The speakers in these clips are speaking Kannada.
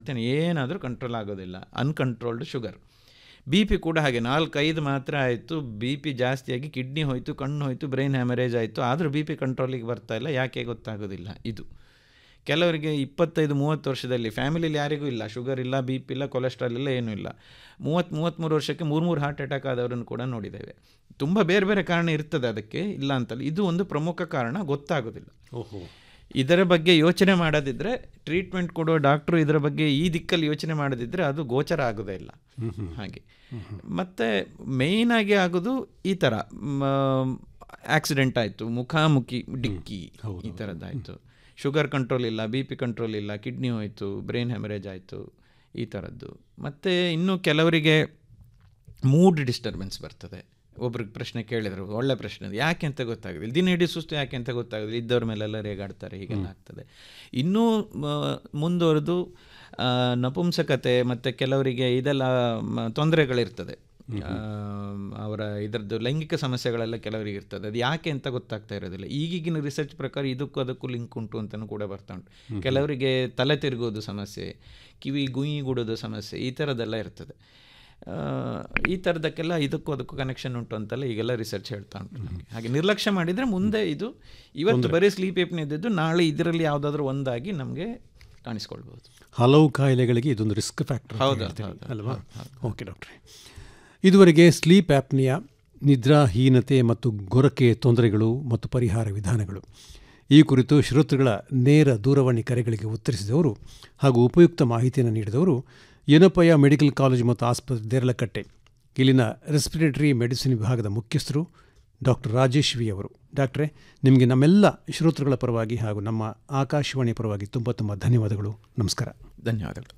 ಏನಾದರೂ ಕಂಟ್ರೋಲ್ ಆಗೋದಿಲ್ಲ ಅನ್ಕಂಟ್ರೋಲ್ಡ್ ಶುಗರ್ ಬಿ ಪಿ ಕೂಡ ಹಾಗೆ ನಾಲ್ಕೈದು ಮಾತ್ರ ಆಯಿತು ಬಿ ಪಿ ಜಾಸ್ತಿಯಾಗಿ ಕಿಡ್ನಿ ಹೋಯಿತು ಕಣ್ಣು ಹೋಯಿತು ಬ್ರೈನ್ ಹ್ಯಾಮರೇಜ್ ಆಯಿತು ಆದರೂ ಬಿ ಪಿ ಕಂಟ್ರೋಲಿಗೆ ಬರ್ತಾ ಇಲ್ಲ ಯಾಕೆ ಗೊತ್ತಾಗೋದಿಲ್ಲ ಇದು ಕೆಲವರಿಗೆ ಇಪ್ಪತ್ತೈದು ಮೂವತ್ತು ವರ್ಷದಲ್ಲಿ ಫ್ಯಾಮಿಲಿಲಿ ಯಾರಿಗೂ ಇಲ್ಲ ಶುಗರ್ ಇಲ್ಲ ಬಿ ಪಿ ಇಲ್ಲ ಕೊಲೆಸ್ಟ್ರಾಲ್ ಇಲ್ಲ ಏನೂ ಇಲ್ಲ ಮೂವತ್ತು ಮೂವತ್ತ್ಮೂರು ವರ್ಷಕ್ಕೆ ಮೂರು ಮೂರು ಹಾರ್ಟ್ ಅಟ್ಯಾಕ್ ಆದವರನ್ನು ಕೂಡ ನೋಡಿದ್ದೇವೆ ತುಂಬ ಬೇರೆ ಬೇರೆ ಕಾರಣ ಇರ್ತದೆ ಅದಕ್ಕೆ ಇಲ್ಲ ಅಂತಲ್ಲ ಇದು ಒಂದು ಪ್ರಮುಖ ಕಾರಣ ಗೊತ್ತಾಗೋದಿಲ್ಲ ಓಹೋ ಇದರ ಬಗ್ಗೆ ಯೋಚನೆ ಮಾಡದಿದ್ದರೆ ಟ್ರೀಟ್ಮೆಂಟ್ ಕೊಡುವ ಡಾಕ್ಟ್ರು ಇದರ ಬಗ್ಗೆ ಈ ದಿಕ್ಕಲ್ಲಿ ಯೋಚನೆ ಮಾಡದಿದ್ದರೆ ಅದು ಗೋಚರ ಆಗೋದೇ ಇಲ್ಲ ಹಾಗೆ ಮತ್ತು ಮೇಯ್ನಾಗಿ ಆಗೋದು ಈ ಥರ ಆಕ್ಸಿಡೆಂಟ್ ಆಯಿತು ಮುಖಾಮುಖಿ ಡಿಕ್ಕಿ ಈ ಥರದ್ದಾಯಿತು ಶುಗರ್ ಕಂಟ್ರೋಲ್ ಇಲ್ಲ ಬಿ ಪಿ ಕಂಟ್ರೋಲ್ ಇಲ್ಲ ಕಿಡ್ನಿ ಹೋಯಿತು ಬ್ರೈನ್ ಹ್ಯಾಮರೇಜ್ ಆಯಿತು ಈ ಥರದ್ದು ಮತ್ತು ಇನ್ನು ಕೆಲವರಿಗೆ ಮೂಡ್ ಡಿಸ್ಟರ್ಬೆನ್ಸ್ ಬರ್ತದೆ ಒಬ್ರಿಗೆ ಪ್ರಶ್ನೆ ಕೇಳಿದರು ಒಳ್ಳೆ ಪ್ರಶ್ನೆ ಅದು ಯಾಕೆ ಅಂತ ಗೊತ್ತಾಗೋದಿಲ್ಲ ದಿನ ಇಡೀ ಸುಸ್ತು ಯಾಕೆ ಅಂತ ಗೊತ್ತಾಗೋದಿಲ್ಲ ಇದ್ದವ್ರ ಮೇಲೆಲ್ಲ ರೇಗಾಡ್ತಾರೆ ಹೀಗೆಲ್ಲ ಆಗ್ತದೆ ಇನ್ನೂ ಮ, ಮುಂದುವರೆದು ಆ, ನಪುಂಸಕತೆ ಮತ್ತು ಕೆಲವರಿಗೆ ಇದೆಲ್ಲ ಮ, ತೊಂದರೆಗಳಿರ್ತದೆ ಆ, ಅವರ ಇದರದ್ದು ಲೈಂಗಿಕ ಸಮಸ್ಯೆಗಳೆಲ್ಲ ಕೆಲವರಿಗೆ ಇರ್ತದೆ ಅದು ಯಾಕೆ ಅಂತ ಗೊತ್ತಾಗ್ತಾ ಇರೋದಿಲ್ಲ ಈಗೀಗಿನ ರಿಸರ್ಚ್ ಪ್ರಕಾರ ಇದಕ್ಕೂ ಅದಕ್ಕೂ ಲಿಂಕ್ ಉಂಟು ಅಂತಲೂ ಕೂಡ ಬರ್ತಾ ಉಂಟು ಕೆಲವರಿಗೆ ತಲೆ ತಿರುಗೋದು ಸಮಸ್ಯೆ ಕಿವಿ ಗುಂಯಿಗುಡೋದು ಸಮಸ್ಯೆ ಈ ಥರದ್ದೆಲ್ಲ ಇರ್ತದೆ ಆ, ಈ ಥರದಕ್ಕೆಲ್ಲ ಇದಕ್ಕೂ ಅದಕ್ಕೂ ಕನೆಕ್ಷನ್ ಉಂಟು ಅಂತೆಲ್ಲ ಈಗೆಲ್ಲ ರಿಸರ್ಚ್ ಹೇಳ್ತಾ ಉಂಟು ನಮಗೆ ಹಾಗೆ ನಿರ್ಲಕ್ಷ್ಯ ಮಾಡಿದರೆ ಮುಂದೆ ಇದು ಇವತ್ತು ಬರೀ ಸ್ಲೀಪ್ ಏಪ್ನಿ ಇದ್ದಿದ್ದು ನಾಳೆ ಇದರಲ್ಲಿ ಯಾವುದಾದ್ರೂ ಒಂದಾಗಿ ನಮಗೆ ಕಾಣಿಸ್ಕೊಳ್ಬೋದು ಹಲವು ಕಾಯಿಲೆಗಳಿಗೆ ಇದೊಂದು ರಿಸ್ಕ್ ಫ್ಯಾಕ್ಟರ್ ಹೌದು, ಹೇಳ್ತೀವಿ ಹೌದು, ಅಲ್ವಾ ಓಕೆ ಡಾಕ್ಟ್ರೆ ಇದುವರೆಗೆ ಸ್ಲೀಪ್ ಆ್ಯಪ್ನಿಯ ನಿದ್ರಾಹೀನತೆ ಮತ್ತು ಗೊರಕೆ ತೊಂದರೆಗಳು ಮತ್ತು ಪರಿಹಾರ ವಿಧಾನಗಳು ಈ ಕುರಿತು ಶ್ರೋತೃಗಳ ನೇರ ದೂರವಾಣಿ ಕರೆಗಳಿಗೆ ಉತ್ತರಿಸಿದವರು ಹಾಗೂ ಉಪಯುಕ್ತ ಮಾಹಿತಿಯನ್ನು ನೀಡಿದವರು ಯನಪಯ ಮೆಡಿಕಲ್ ಕಾಲೇಜು ಮತ್ತು ಆಸ್ಪತ್ರೆ ದೇರಳಕಟ್ಟೆ ಇಲ್ಲಿನ ರೆಸ್ಪಿರೇಟರಿ ಮೆಡಿಸಿನ್ ವಿಭಾಗದ ಮುಖ್ಯಸ್ಥರು ಡಾಕ್ಟರ್ ರಾಜೇಶ್ ವಿ ಅವರು ಡಾಕ್ಟ್ರೆ ನಿಮಗೆ ನಮ್ಮೆಲ್ಲ ಶ್ರೋತೃಗಳ ಪರವಾಗಿ ಹಾಗೂ ನಮ್ಮ ಆಕಾಶವಾಣಿ ಪರವಾಗಿ ತುಂಬ ತುಂಬ ಧನ್ಯವಾದಗಳು ನಮಸ್ಕಾರ ಧನ್ಯವಾದಗಳು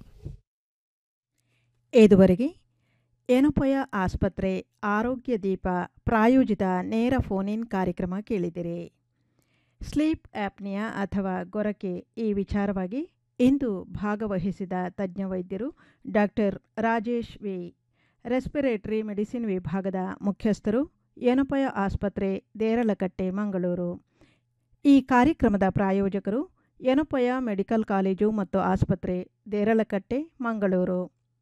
ಇದುವರೆಗೆ ಏನೊಪಯ ಆಸ್ಪತ್ರೆ ಆರೋಗ್ಯ ದೀಪ ಪ್ರಾಯೋಜಿತ ನೇರ ಫೋನ್ ಇನ್ ಕಾರ್ಯಕ್ರಮ ಕೇಳಿದಿರಿ ಸ್ಲೀಪ್ ಆ್ಯಪ್ನಿಯಾ ಅಥವಾ ಗೊರಕೆ ಈ ವಿಚಾರವಾಗಿ ಇಂದು ಭಾಗವಹಿಸಿದ ತಜ್ಞ ವೈದ್ಯರು doctor Rajesh V respiratory medicine ವಿಭಾಗದ ಮುಖ್ಯಸ್ಥರು ಏನೊಪಯ ಆಸ್ಪತ್ರೆ ದೇರಳಕಟ್ಟೆ ಮಂಗಳೂರು ಈ ಕಾರ್ಯಕ್ರಮದ ಪ್ರಾಯೋಜಕರು ಏನೊಪಯ ಮೆಡಿಕಲ್ ಕಾಲೇಜು ಮತ್ತು ಆಸ್ಪತ್ರೆ ದೇರಳಕಟ್ಟೆ ಮಂಗಳೂರು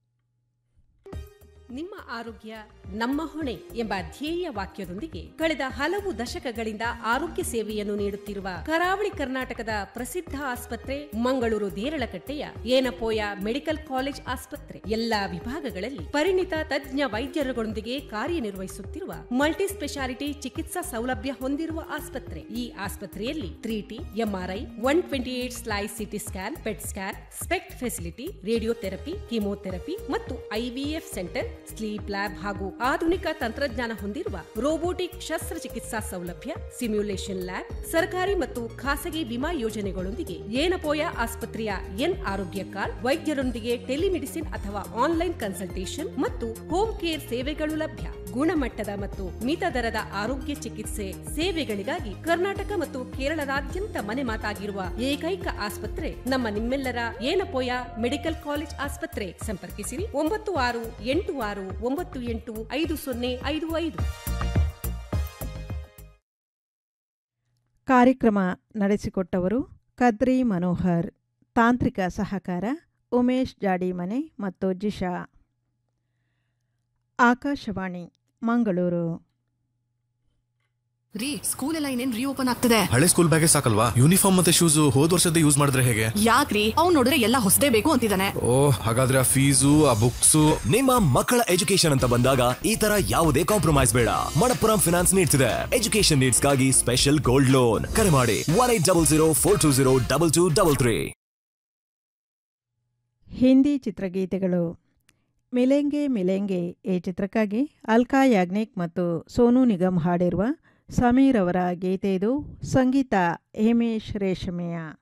ನಿಮ್ಮ ಆರೋಗ್ಯ ನಮ್ಮ ಹೊಣೆ ಎಂಬ ಧ್ಯೇಯ ವಾಕ್ಯದೊಂದಿಗೆ ಕಳೆದ ಹಲವು ದಶಕಗಳಿಂದ ಆರೋಗ್ಯ ಸೇವೆಯನ್ನು ನೀಡುತ್ತಿರುವ ಕರಾವಳಿ ಕರ್ನಾಟಕದ ಪ್ರಸಿದ್ಧ ಆಸ್ಪತ್ರೆ ಮಂಗಳೂರು ದೇರಳಕಟ್ಟೆಯ ಏನಪೋಯ ಮೆಡಿಕಲ್ ಕಾಲೇಜ್ ಆಸ್ಪತ್ರೆ ಎಲ್ಲಾ ವಿಭಾಗಗಳಲ್ಲಿ ಪರಿಣಿತ ತಜ್ಞ ವೈದ್ಯರುಗಳೊಂದಿಗೆ ಕಾರ್ಯನಿರ್ವಹಿಸುತ್ತಿರುವ ಮಲ್ಟಿ ಸ್ಪೆಷಾಲಿಟಿ ಚಿಕಿತ್ಸಾ ಸೌಲಭ್ಯ ಹೊಂದಿರುವ ಆಸ್ಪತ್ರೆ ಈ ಆಸ್ಪತ್ರೆಯಲ್ಲಿ three T MRI one twenty eight slice CT scan PET scan SPECT facility radiotherapy chemotherapy ಮತ್ತು ಐವಿಎಫ್ ಸೆಂಟರ್ ಸ್ಲೀಪ್ ಲ್ಯಾಬ್ ಹಾಗೂ ಆಧುನಿಕ ತಂತ್ರಜ್ಞಾನ ಹೊಂದಿರುವ ರೋಬೋಟಿಕ್ ಶಸ್ತ್ರಚಿಕಿತ್ಸಾ ಸೌಲಭ್ಯ ಸಿಮ್ಯುಲೇಷನ್ ಲ್ಯಾಬ್ ಸರ್ಕಾರಿ ಮತ್ತು ಖಾಸಗಿ ವಿಮಾ ಯೋಜನೆಗಳೊಂದಿಗೆ ಏನಪೋಯ ಆಸ್ಪತ್ರೆಯ ಎನ್ ಆರೋಗ್ಯ ಕಾರ್ಡ್ ವೈದ್ಯರೊಂದಿಗೆ ಟೆಲಿಮೆಡಿಸಿನ್ ಅಥವಾ ಆನ್ಲೈನ್ ಕನ್ಸಲ್ಟೇಷನ್ ಮತ್ತು ಹೋಮ್ ಕೇರ್ ಸೇವೆಗಳು ಲಭ್ಯ ಗುಣಮಟ್ಟದ ಮತ್ತು ಮಿತ ದರದ ಆರೋಗ್ಯ ಚಿಕಿತ್ಸೆ ಸೇವೆಗಳಿಗಾಗಿ ಕರ್ನಾಟಕ ಮತ್ತು ಕೇರಳದಾದ್ಯಂತ ಮನೆ ಮಾತಾಗಿರುವ ಏಕೈಕ ಆಸ್ಪತ್ರೆ ನಮ್ಮ ನಿಮ್ಮೆಲ್ಲರ ಏನಪೋಯ ಮೆಡಿಕಲ್ ಕಾಲೇಜ್ ಆಸ್ಪತ್ರೆ ಸಂಪರ್ಕಿಸಿರಿ ಒಂಬತ್ತು ಆರು ಎಂಟು ಆರು ಒಂಬತ್ತು ಎಂಟು ಐದು ಸೊನ್ನೆ ಐದು ಐದು ಕಾರ್ಯಕ್ರಮ ನಡೆಸಿಕೊಟ್ಟವರು ಕದ್ರಿ ಮನೋಹರ್ ತಾಂತ್ರಿಕ ಸಹಕಾರ ಉಮೇಶ್ ಜಾಡಿಮನೆ ಮತ್ತು ಜಿಶಾ ಆಕಾಶವಾಣಿ ಮಂಗಳೂರು ರೀ ಸ್ಕೂಲ್ ಎಲ್ಲ ಇನ್ನೇನ್ ರೀಓಪನ್ ಆಗ್ತದೆ ಹಳೆ ಸ್ಕೂಲ್ ಬ್ಯಾಗೆ ಸಾಕಲ್ವಾ ಯೂನಿಫಾರ್ಮ್ ಮತ್ತೆ ಶೂಸ್ ಹೋದ್ ವರ್ಷದ ಯೂಸ್ ಮಾಡಿದ್ರೆ ಹೇಗೆ ಯಾಕ್ರಿ ಅವ್ನ್ ನೋಡಿದ್ರೆ ಎಲ್ಲ ಹೊಸದೇ ಬೇಕು ಅಂತಿದ್ದಾನೆ ಓ ಹಾಗಾದ್ರೆ ಆ ಫೀಸು ಆ ಬುಕ್ಸು ನಿಮ್ಮ ಮಕ್ಕಳ ಎಜುಕೇಶನ್ ಅಂತ ಬಂದಾಗ ಈ ತರ ಯಾವುದೇ ಕಾಂಪ್ರಮೈಸ್ ಬೇಡ ಮಣಪ್ಪುರಂ ಫಿನಾನ್ಸ್ ನೀಡ್ತಿದೆ ಎಜುಕೇಶನ್ ನೀಡ್ಸ್ಗಾಗಿ ಸ್ಪೆಷಲ್ ಗೋಲ್ಡ್ ಲೋನ್ ಕರೆ ಮಾಡಿ one eight double zero four two zero double two double three Hindi ಚಿತ್ರಗೀತೆಗಳು ಮಿಲೆಂಗೆ ಮಿಲೆಂಗೆ ಈ ಚಿತ್ರಕ್ಕಾಗಿ ಅಲ್ಕಾ ಯಾಗ್ನಿಕ್ ಮತ್ತು ಸೋನು ನಿಗಮ್ ಹಾಡಿರುವ ಸಮೀರ್ ಅವರ ಗೀತೆ ಇದು ಸಂಗೀತ ಹೇಮೇಶ್ ರೇಷಮೆಯ